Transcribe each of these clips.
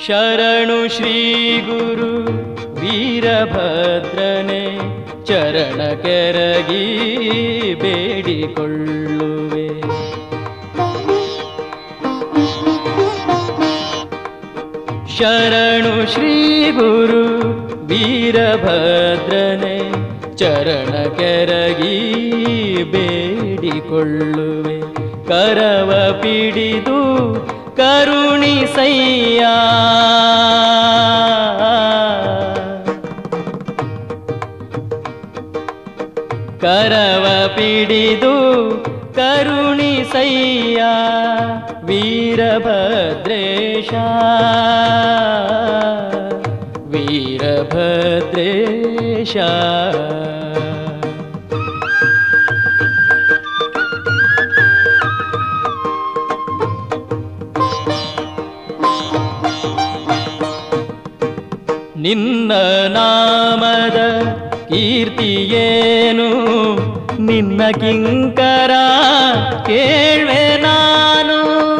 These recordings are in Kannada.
ಶರಣು ಶ್ರೀ ಗುರು ವೀರಭದ್ರನೆ ಚರಣ ಕೆರಗಿ ಬೇಡಿಕೊಳ್ಳುವೆ ಶರಣು ಶ್ರೀ ಗುರು ವೀರಭದ್ರನೆ ಚರಣ ಕೆರಗಿ ಬೇಡಿಕೊಳ್ಳುವೆ ಕರವ ಪಿಡಿದು ಕರುಣಿಸಯ್ಯ ಕರವ ಪಿಡಿದು ಕರುಣಿಸಯ್ಯ ವೀರಭದ್ರೇಶ ವೀರಭದ್ರೇಶ ನಿನ್ನ ನಾಮದ ಕೀರ್ತಿಯೇನು ನಿನ್ನ ಕಿಂಕರ ಕೇಳ್ವೆ ನಾನು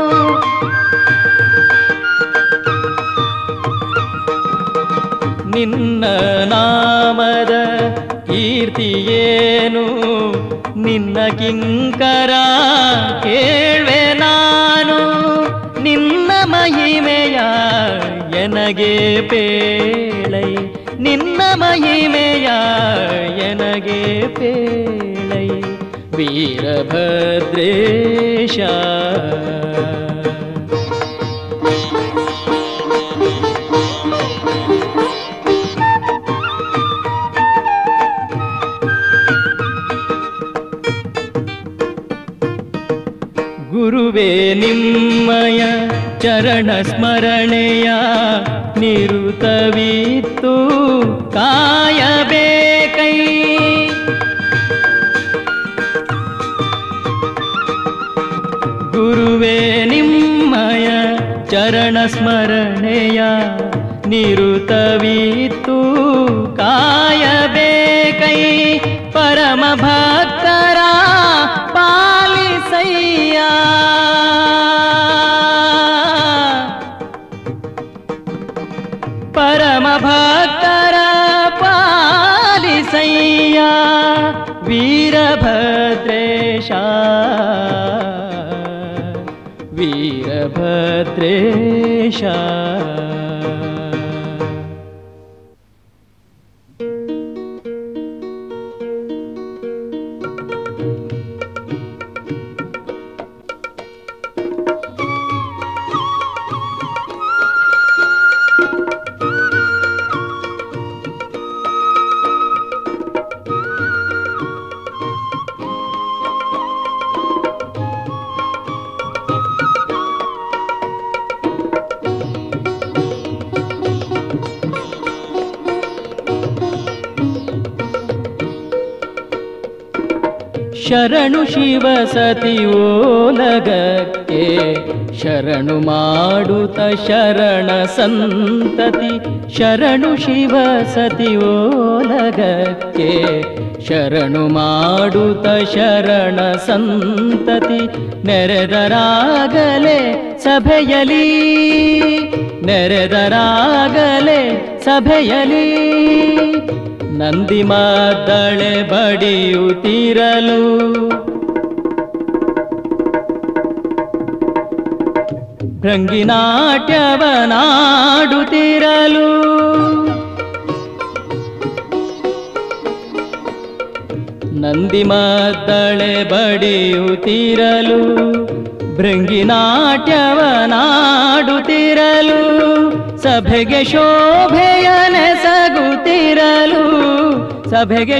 ನಿನ್ನ ನಾಮದ ಕೀರ್ತಿಯೇನು ನಿನ್ನ ಕಿಂಕರ ಕೇಳ್ವೆ ನಾನು ನಿನ್ನ ಮಹಿಮೆಯ ಎನಗೆ ಪೇಳೈ ನಿನ್ನ ಮಹಿಮೆಯ ಎನಗೆ ಪೇಳೈ ವೀರಭದ್ರೇಶ ಗುರುವೇ ನಿಮ್ಮಯ ಚರಣ ಸ್ಮರಣೆಯ ನಿರುತವಿತ್ತು ಕಾಯಬೇಕೈ ಗುರುವೇ ನಿಮ್ಮಯ ಚರಣ ಸ್ಮರಣೆಯ ನಿರುತವಿತ್ತು ಕಾಯಬೇಕೈ ಪರಮ ಭಕ್ತರ ಪಾಲಿಸಯ್ಯ ಪರಮ ಭಕ್ತರ ಪಾಲಿಸಯ್ಯ ವೀರಭದ್ರೇಶ ವೀರಭದ್ರೇಶ ಶರಣು ಶಿವ ಸತಿ ಓಲಗಕ್ಕೆ ಶರಣು ಮಾಡುತ್ತ ಶರಣ ಸಂತತಿ ಶರಣು ಶಿವ ಸತಿ ಓಲಗಕ್ಕೆ ಶರಣು ಮಾಡುತ್ತ ಶರಣ ಸಂತತಿ ನೆರೆದರಾಗಲೇ ಸಭೆಯಲಿ ನೆರೆದರಾಗಲೇ ಸಭೆಯಲಿ ನಂದಿ ಮದ್ದಳೆ ಬಡಿಯುತ್ತಿರಲು ಭೃಂಗಿನಾಟ್ಯವನಾಡುತ್ತಿರಲು ನಂದಿ ಮದ್ದಳೆ ಬಡಿಯುತ್ತಿರಲು ಭೃಂಗಿನಾಟ್ಯವನಾಡುತ್ತಿರಲು ಸಭೆಗೆ ಶೋಭೆಯನೆಸಗುತ್ತಿರಲು ಸಭೆಗೆ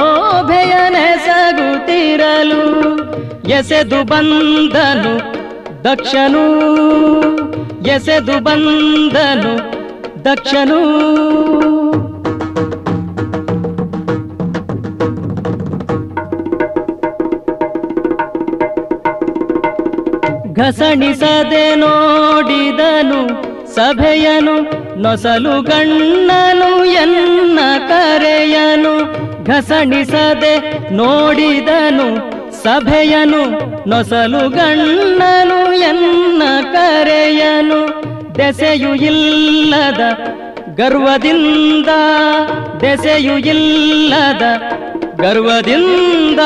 ಶೋಭೆಯನೆಸಗುತ್ತಿರಲು ಎಸೆದು ಬಂದನು ದಕ್ಷನು ಎಸೆದು ಬಂದನು ದಕ್ಷನು ಘಸಣಿಸದೆ ನೋಡಿದನು ಸಭೆಯನು ನೊಸಲು ಗಣ್ಣನು ಎನ್ನ ಕರೆಯನು ಘಸಣಿಸದೆ ನೋಡಿದನು ಸಭೆಯನು ನೊಸಲು ಗಣ್ಣನು ಎನ್ನ ಕರೆಯನು ದೆಸೆಯು ಇಲ್ಲದ ಗರ್ವದಿಂದ ದೆಸೆಯು ಇಲ್ಲದ ಗರ್ವದಿಂದ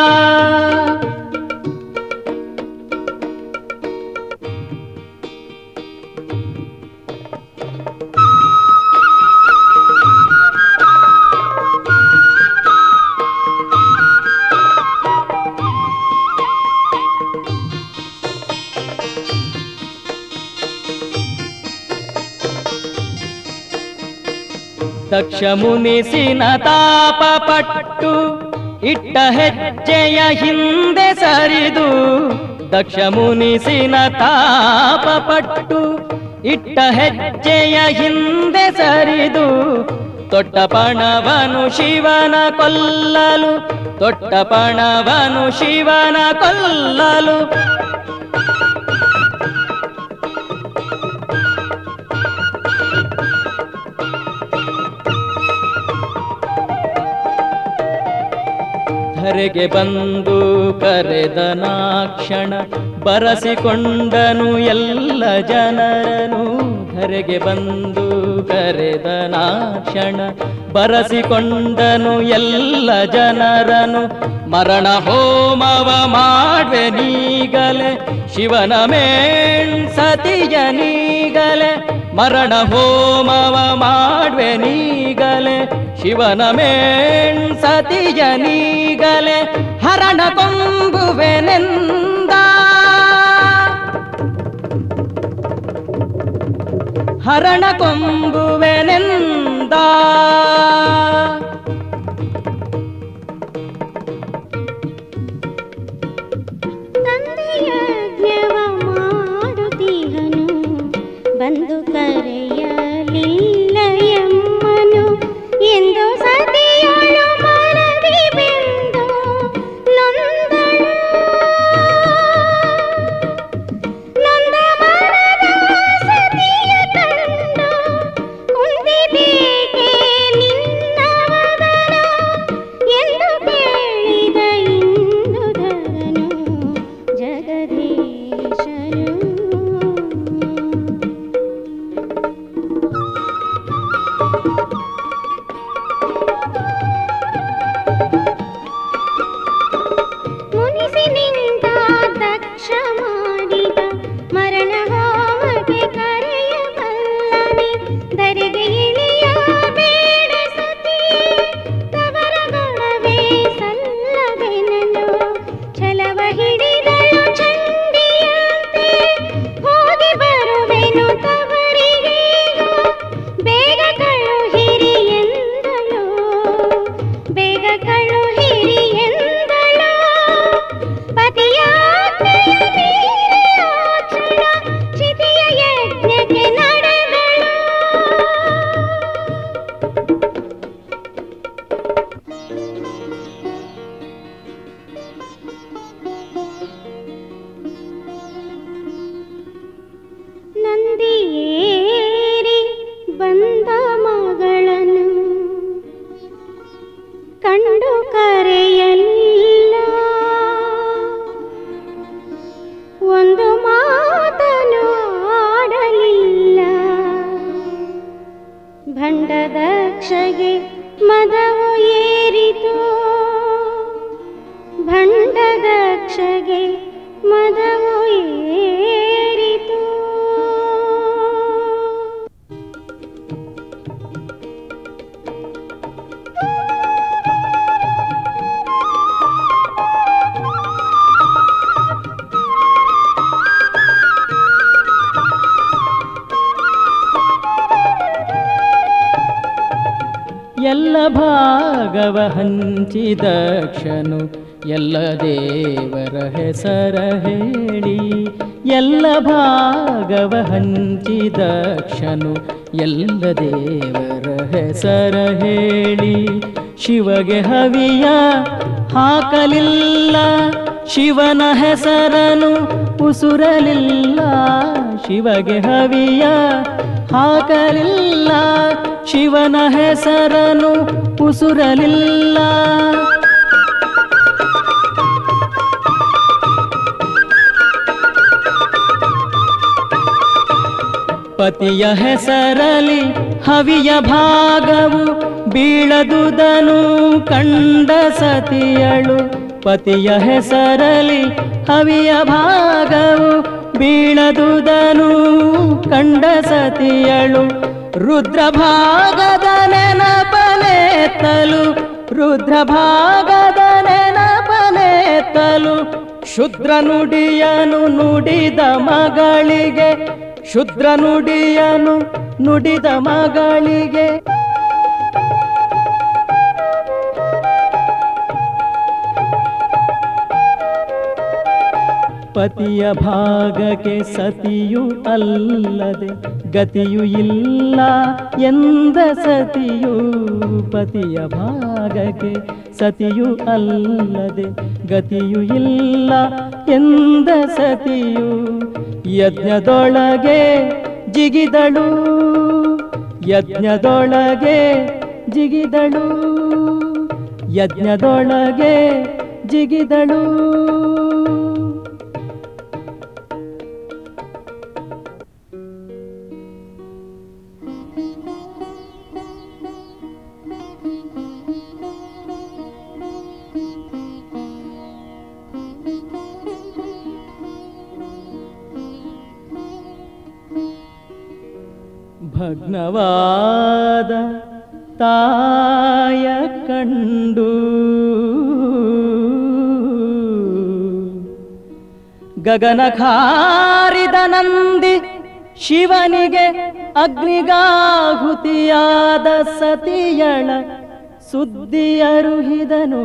ದಕ್ಷ ಮುನಿಸಿನ ತಾಪ ಪಟ್ಟು ಇಟ್ಟ ಹೆಜ್ಜೆಯ ಹಿಂದೆ ಸರಿದು ದಕ್ಷ ಮುನಿಸಿನ ತಾಪ ಪಟ್ಟು ಇಟ್ಟ ಹೆಜ್ಜೆಯ ಹಿಂದೆ ಸರಿದು ತೊಟ್ಟ ಪಣವನು ಶಿವನ ಕೊಲ್ಲಲು ತೊಟ್ಟ ಪಣವನು ಶಿವನ ಕೊಲ್ಲಲು ಧರೆಗೆ ಬಂದು ಕರೆದನಾಕ್ಷಣ ಬರಸಿಕೊಂಡನು ಎಲ್ಲ ಜನರನು ಧರೆಗೆ ಬಂದು ಕರೆದನಾಕ್ಷಣ ಬರಸಿಕೊಂಡನು ಎಲ್ಲ ಜನರನು ಮರಣ ಹೋಮವ ಮಾಡ್ವೆ ನೀಗಲೆ ಶಿವನ ಮೇಣ್ ಸತಿಯ ನೀಗಲೆ ಮರಣ ಹೋಮವ ಮಾಡ್ವೆ ನೀಗಲೆ ಶಿವನ ಮೇಣ್ ಸತಿಯ ನೀಗಲೆ ಹರಣ ಕೊಂಬುವೆನೆಂದ ಹರಣ ಕೊಂಬುವೆನೆಂದ ತಂದೆಯಜ್ಞವ ಮಾಡುತ್ತಿಹನು ಬಂದು ಕರೆಯಲಿಲ್ಲ ಎಮ್ಮನು ಎಂದು ಸತಿಯಳು ಮನದಿ ಬೆಂದು ನೊಂದಳು ನೊಂದ ಮನದ ಸತಿಯ ಕಂಡು ಕುಂದಿದೇಕೆ ನಿನ್ನ ವದನ ಎಂದು ಕೇಳಿದ ಇಂದುಧರನು ಜಗದೀಶನು ಮುನಿಸಿ ನಿಂತ ದಕ್ಷ ಮಾಡಿದ ಮರಣ ಹೋಮಕ್ಕೆ ಕರೆಯಬಲ್ಲನೆ ಧರೆಗೆ ಇಳಿಯ ಬೇಡ ಸತಿ ತವರ ಗುಣವೇ ಸಲ್ಲವೆನಲು ಛಲವ ಹಿಡಿದಳು ಚಂಡಿಯಂತೆ ಹೋಗಿ ಬರುವೆನು ತವರಿಗೆ ಬೇಗ ಕಳುಹಿರಿ ಎಂದಳು ಬೇಗ ಕಳುಹಿರಿ ಎಂದಳು ಪತಿಯಾಜ್ಞೆಯ ಮೀರಿ ಆಚಳ ಚಿತಿಯ ಯಜ್ಞಕ್ಕೆ ನಡೆದಳು ನಂದಿಯೇರಿ ಬಂದ ಮಗಳನ್ನು ಕಂಡು ಕರೆಯಲಿಲ್ಲ ಒಂದು ಮಾತನು ಆಡಲಿಲ್ಲ ಭಂಡ ದಕ್ಷಗೆ ಮದವು ಏರಿತು ಭಂಡ ದಕ್ಷಗೆ ಮದವು ಏರಿತು ಎಲ್ಲ ಭಾಗವ ಹಂಚಿದಕ್ಷನು ಎಲ್ಲ ದೇವರ ಹೆಸರ ಹೇಳಿ ಎಲ್ಲ ಭಾಗವ ಹಂಚಿದಕ್ಷನು ಎಲ್ಲ ದೇವರ ಹೆಸರ ಹೇಳಿ ಶಿವಗೆ ಹವಿಯ ಹಾಕಲಿಲ್ಲ ಶಿವನ ಹೆಸರನು ಉಸುರಲಿಲ್ಲ ಶಿವಗೆ ಹವಿಯ ಹಾಕಲಿಲ್ಲ ಶಿವನ ಹೆಸರನು ಉಸುರಲಿಲ್ಲ ಪತಿಯ ಹೆಸರಲಿ ಹವಿಯ ಭಾಗವು ಬೀಳದುದನು ಕಂಡ ಸತಿಯಳು ಪತಿಯ ಹೆಸರಲಿ ಹವಿಯ ಭಾಗವು ಬೀಳದುದನು ಕಂಡ ಸತಿಯಳು ರುದ್ರ ಭಾಗದ ನೆನಪನೆತ್ತಲು ರುದ್ರ ಭಾಗದ ನೆನಪನೆತ್ತಲು ಶುದ್ರ ನುಡಿಯನು ನುಡಿದ ಮಗಳಿಗೆ ಶುದ್ರ ನುಡಿಯನು ನುಡಿದ ಮಗಳಿಗೆ ಪತಿಯ ಭಾಗಕ್ಕೆ ಸತಿಯು ಅಲ್ಲದೆ ಗತಿಯು ಇಲ್ಲ ಎಂದ ಸತಿಯು ಪತಿಯ ಭಾಗಕ್ಕೆ ಸತಿಯು ಅಲ್ಲದೆ ಗತಿಯು ಇಲ್ಲ ಎಂದ ಸತಿಯು ಯಜ್ಞದೊಳಗೆ ಜಿಗಿದಳು ಯಜ್ಞದೊಳಗೆ ಜಿಗಿದಳು ಯಜ್ಞದೊಳಗೆ ಜಿಗಿದಳು ಭಗ್ನವಾದ ತಾಯ ಕಂಡು ಗಗನ ಖಾರಿದ ನಂದಿ ಶಿವನಿಗೆ ಅಗ್ನಿಗಾಹುತಿಯಾದ ಸತಿಯಳ ಸುದ್ದಿಯರುಹಿದನು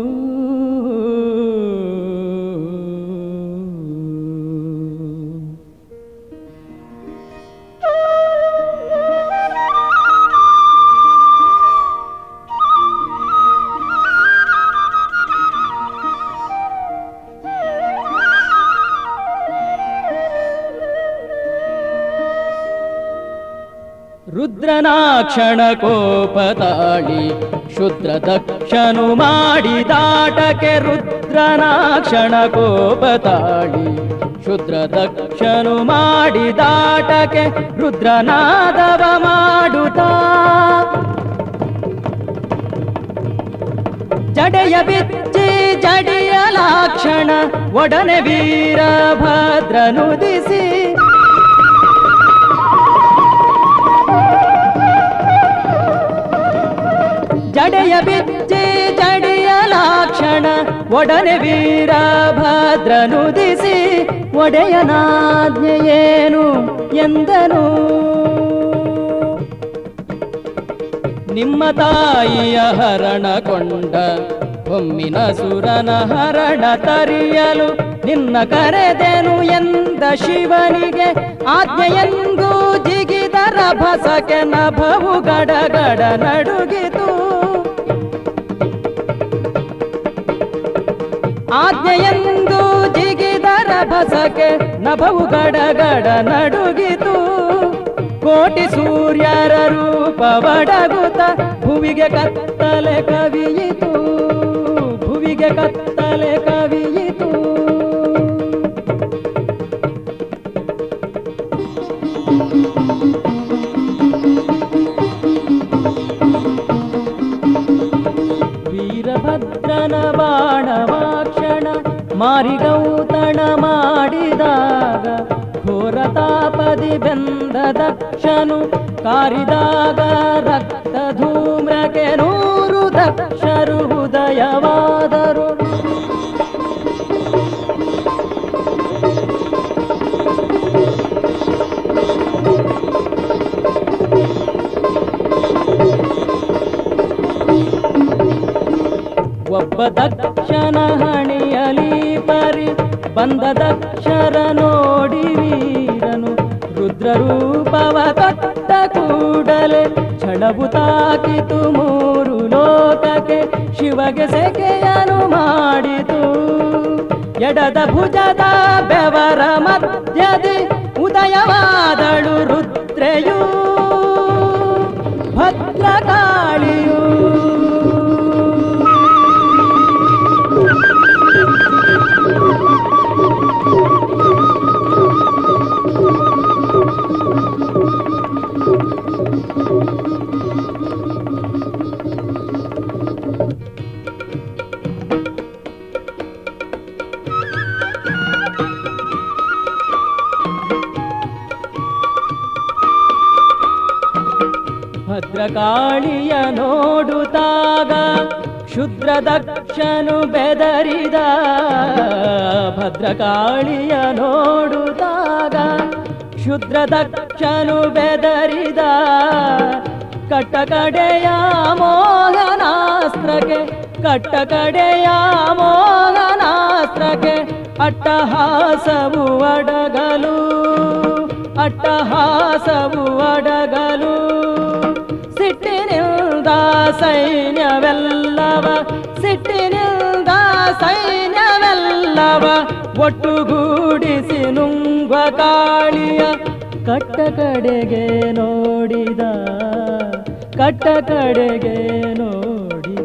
ರುದ್ರನಾಕ್ಷಣ ಕೋಪತಾಳಿ ಶುದ್ರ ದಕ್ಷನು ಮಾಡಿದಾಟಕ್ಕೆ ರುದ್ರನಾಕ್ಷಣ ಕೋಪತಾಳಿ ಶುದ್ರ ದಕ್ಷನು ಮಾಡಿದಾಟಕ್ಕೆ ರುದ್ರನಾದವ ಮಾಡುತ್ತಾ ಜಡೆಯ ಬಿಚ್ಚಿ ಜಡಿಯ ಲಾಕ್ಷಣ ಒಡನೆ ವೀರಭದ್ರನುದಿಸಿ ಜಡೆಯ ಬಿಚ್ಚಿ ಜಡಿಯ ಲಾಕ್ಷಣ ಒಡನೆ ವೀರಭದ್ರನುದಿಸಿ ಒಡೆಯನಾಜ್ಞೆಯೇನು ಎಂದನು ನಿಮ್ಮ ತಾಯಿಯ ಹರಣಕೊಂಡ ಹೊಮ್ಮಿನ ಸುರನ ಹರಣ ತರಿಯಲು ನಿನ್ನ ಕರೆದೆನು ಎಂದ ಶಿವನಿಗೆ ಆಜ್ಞೆಯೆಂದು ಜಿಗಿದರ ಭಸಕೆ ನಭವು ಗಡಗಡ ನಡುಗಿತು ಆಜ್ಞೆಯೆಂದು ಜಿಗಿದರ ಭಸಕೆ ನಭವು ಗಡಗಡ ನಡುಗಿತು ಕೋಟಿ ಸೂರ್ಯರ ರೂಪವಡಗುತ್ತ ಭುವಿಗೆ ಕತ್ತಲೆ ಕವಿಯಿತು ಭುವಿಗೆ ಕತ್ತಲೆ ಕವಿಯಿತು ವೀರಭದ್ರನ ಬಾಣವಾಕ್ಷಣ ಮಾರಿಗೌತಣ ಮಾಡಿದಾಗ ಘೋರ ತಾಪದಿ ಬೆಂದ ದಕ್ಷನು ಕಾರಿದಾಗ ರಕ್ತ ಧೂಮ್ರಕ್ಕೆ ನೂರು ದಕ್ಷರು ಉದಯವಾದರು ಒಬ್ಬ ದಕ್ಷನ ಹಣಿಯಲಿ ಪರಿ ಬಂದ ದಕ್ಷರ ನೋಡಿ ವೀರನು ರುದ್ರರೂಪವ ತೊಟ್ಟ ಕೂಡಲೇ ಛಳವು ತಾಕಿತು ಮೂರು ಲೋಕಕ್ಕೆ ಶಿವಗೆ ಸೆಕೆಯನು ಮಾಡಿತು ಎಡದ ಭುಜದ ಬೆವರ ಮಧ್ಯದಿ ಉದಯವಾದಳು ರುದ್ರೆಯೂ ಭದ್ರಕಾಳಿಯೂ ಭದ್ರಕಾಳಿಯ ನೋಡುತ್ತಾಗ ಶುದ್ರ ದಕ್ಷನು ಬೆದರಿದ ಭದ್ರಕಾಳಿಯ ನೋಡುತ್ತಾಗ ಶುದ್ರ ದಕ್ಷನು ಬೆದರಿದ ಕಟ್ಟಕಡೆಯ ಮೋಹನಾಸ್ತ್ರಕ್ಕೆ ಕಟ್ಟಕಡೆಯ ಮೋಹನಾಸ್ತ್ರಕ್ಕೆ ಅಟ್ಟಹಾಸವು ಅಡಗಲು ಅಟ್ಟಹಾಸವು ಅಡಗಲು ಸಿಟ್ಟಿನಿಂದ ಸೈನ್ಯವೆಲ್ಲವ ಸಿಟ್ಟಿನಿಂದ ಸೈನ್ಯವೆಲ್ಲವ ಒಟ್ಟುಗೂಡಿಸಿ ನುಂಗ್ವ ಕಾಳಿಯ ಕಟ್ಟ ಕಡೆಗೆ ನೋಡಿದ ಕಟ್ಟ ಕಡೆಗೆ ನೋಡಿದ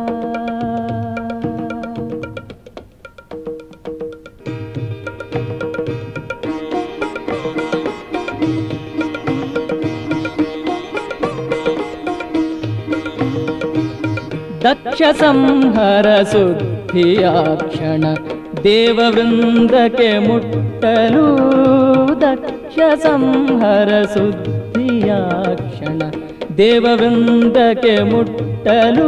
ದಕ್ಷ ಸಂಹರ ಸುದ್ದಿಯ ಕ್ಷಣ ದೇವವೃಂದಕ್ಕೆ ಮುಟ್ಟಲು ದಕ್ಷ ಸಂಹರ ಸುದ್ದಿಯ ಕ್ಷಣ ದೇವವೃಂದಕ್ಕೆ ಮುಟ್ಟಲು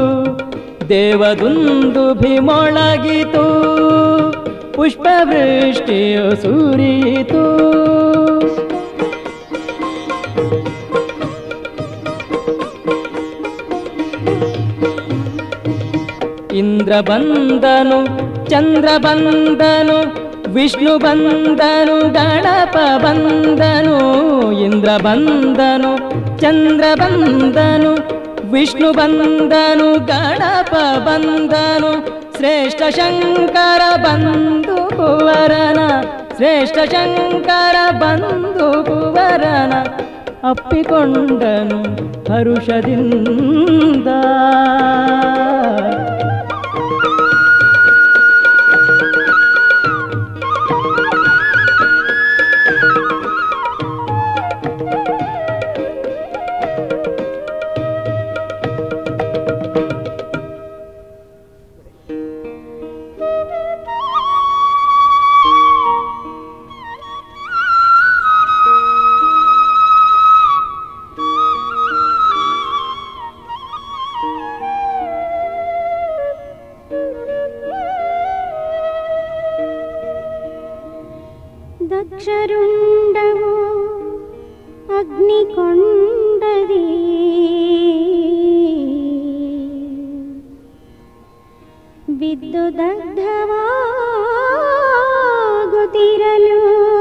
ದೇವದುಂದು ಭೀಮೊಳಗಿತು ಪುಷ್ಪವೃಷ್ಟಿಯು ಸುರಿಯಿತು ಇಂದ್ರ ಬಂದನು ಚಂದ್ರ ಬಂದನು ವಿಷ್ಣು ಬಂದನು ಗಣಪ ಬಂದನು ಇಂದ್ರ ಬಂದನು ಚಂದ್ರ ಬಂದನು ವಿಷ್ಣು ಬಂದನು ಗಣಪ ಬಂದನು ಶ್ರೇಷ್ಠ ಶಂಕರ ಬಂದು ಕುವರನ ಶ್ರೇಷ್ಠ ಶಂಕರ ಬಂದು ಕುವರನ ಅಪ್ಪಿಕೊಂಡನು ಹರುಷದಿಂದ ದಕ್ಷರುಂಡವು ಅಗ್ನಿಕೊಂಡದಿ ಬಿದ್ದು ದಗ್ಧವಾಗುತ್ತಿರಲು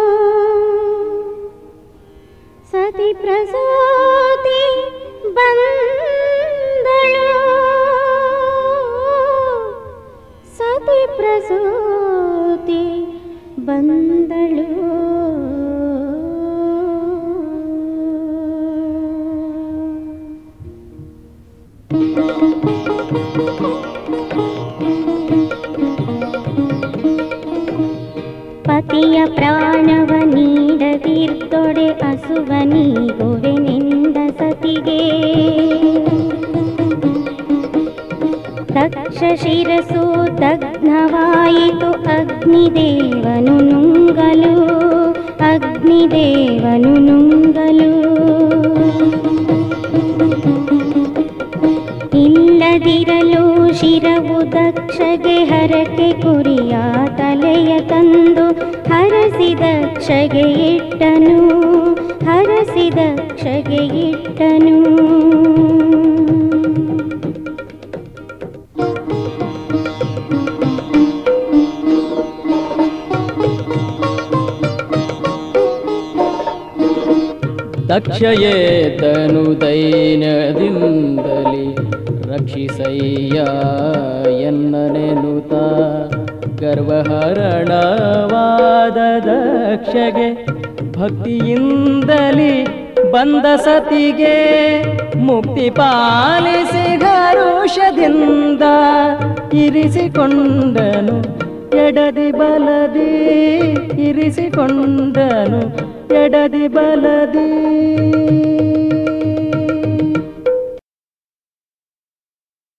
ಸತಿ ಪ್ರಸೂತಿ ಬಂದಳು ಸತಿ ಪ್ರಸೂತಿ ಬಂದಳು ಪತಿಯ ಪ್ರಾಣವ ನೀಡದಿರ್ತೊಡೆ ಅಸುವ ನೀಗುವೆನೆಂದ ಸತಿಗೆ ದಕ್ಷ ಶಿರಸು ದಗ್ನವಾಯಿತು ಅಗ್ನಿದೇವನು ನುಂಗಲು ಅಗ್ನಿದೇವನು ನುಂಗಲು ಇಲ್ಲದಿರಲು ಶಿರವು ದಕ್ಷಗೆ ಹರಕೆ ಕುರಿಯ ತಲೆಯ ತಂದು ಹರಸಿ ದಕ್ಷಗೆ ಇಟ್ಟನು ಹರಸಿ ದಕ್ಷಗೆ ಇಟ್ಟನು ದಕ್ಷಯೇತನು ದೈನ್ಯದಿಂದಲಿ ರಕ್ಷಿಸಯ್ಯ ಎನ್ನನೆನುತ ಗರ್ವಹರಣವಾದ ದಕ್ಷಗೆ ಭಕ್ತಿಯಿಂದಲಿ ಬಂದ ಸತಿಗೆ ಮುಕ್ತಿ ಪಾಲಿಸಿ ಹರುಷದಿಂದ ಇರಿಸಿಕೊಂಡನು ಎಡದಿ ಬಲದಿ ಇರಿಸಿಕೊಂಡನು ಎಡದಿ ಬಲದಿ